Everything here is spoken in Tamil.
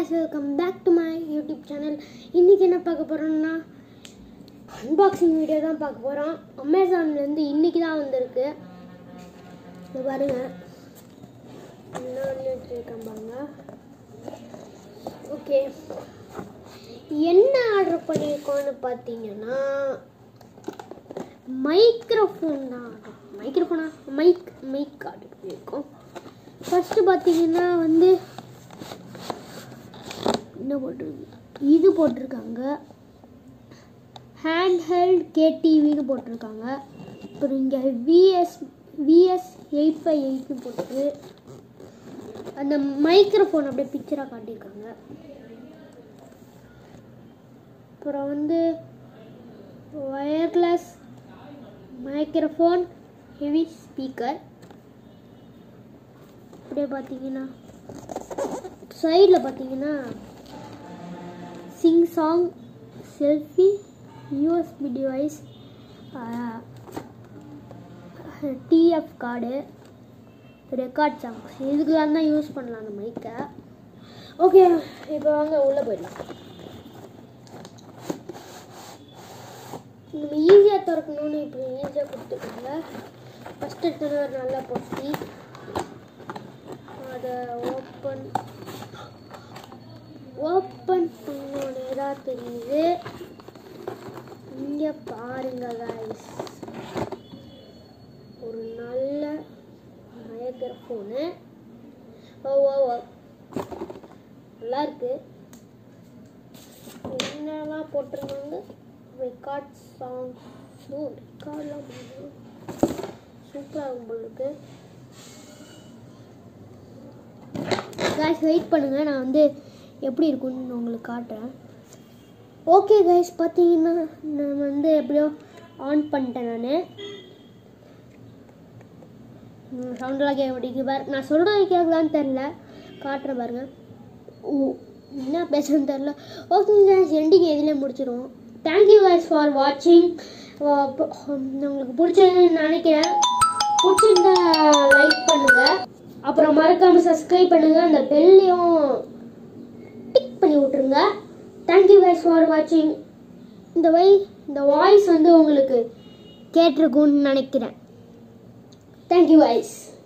guys welcome back to my YouTube channel இன்றைக்கி என்ன பார்க்க போகிறோம்னா அன்பாக்சிங் வீடியோ தான் பார்க்க போகிறோம் அமேசான்லேருந்து இன்றைக்கி தான் வந்திருக்கு இது பாருங்க என்ன வச்சுருக்கேன் பாருங்க ஓகே என்ன ஆர்டர் பண்ணியிருக்கோன்னு பார்த்தீங்கன்னா மைக்ரோஃபோன் தான் மைக்ரோஃபோனா மைக் மைக் ஆர்டர் பண்ணியிருக்கோம் ஃபஸ்ட்டு பார்த்தீங்கன்னா வந்து என்ன போட்டிருக்கு இது போட்டிருக்காங்க ஹேண்ட் ஹெல்ட் கேடிவின்னு போட்டிருக்காங்க அப்புறம் இங்கே விஎஸ் விஎஸ் எயிட் ஃபைவ் எயிட்னு போட்டு அந்த மைக்ரோஃபோன் அப்படியே பிக்சராக காட்டியிருக்காங்க அப்புறம் வந்து ஒயர்லெஸ் மைக்ரோஃபோன் ஹெவி ஸ்பீக்கர் அப்படியே பார்த்தீங்கன்னா சைடில் பார்த்தீங்கன்னா sing song selfie USB device TF card record songs இதுக்கெல்லாம் தான் யூஸ் பண்ணலாம் அந்த மைக்கை ஓகே இப்போ வாங்க உள்ளே போயிடலாம் நம்ம ஈஸியாக திறக்கணும்னு இப்போ ஈஸியாக கொடுத்துருக்காங்க ஃபஸ்ட்டு எடுத்தது ஒரு நல்ல பொட்டி அதை ஓப்பன் ஓப்பன் பண்ணோடனே தான் தெரியுது இங்கே பாருங்க guys ஒரு நல்ல மைக்ரோஃபோனு ஓ ஓ ஓ நல்லா இருக்கு என்னெல்லாம் போட்டிருந்தாங்க ரெக்கார்ட் சாங் ஓ ரெக்கார்ட்லாம் சூப்பராக இருக்கும் போல இருக்கு கைஸ் வெயிட் பண்ணுங்கள் நான் வந்து எப்படி இருக்கும்னு நான் உங்களுக்கு காட்டுறேன் ஓகே கைஸ் பார்த்தீங்கன்னா நான் வந்து எப்படியோ ஆன் பண்ணிட்டேன் நான் சவுண்டெல்லாம் கேட்க மாட்டேங்குது பாரு நான் சொல்கிறது கேட்குதான்னு தெரில காட்டுறேன் பாருங்க ஓ என்ன பேசுறதுன்னு தெரில ஓகே கைஸ் எண்டிங் எதிலே முடிச்சிருவோம் தேங்க்யூ கைஸ் ஃபார் வாட்சிங் உங்களுக்கு பிடிச்சதுன்னு நினைக்கிறேன் பிடிச்சிருந்தா லைக் பண்ணுங்கள் அப்புறம் மறக்காமல் சப்ஸ்கிரைப் பண்ணுங்கள் அந்த பெல்லையும் டிக் பண்ணி விட்ருங்க தேங்க்யூ கைஸ் ஃபார் வாட்சிங் இந்த வை இந்த வாய்ஸ் வந்து உங்களுக்கு கேட்டிருக்கும்னு நினைக்கிறேன் தேங்க்யூ கைஸ்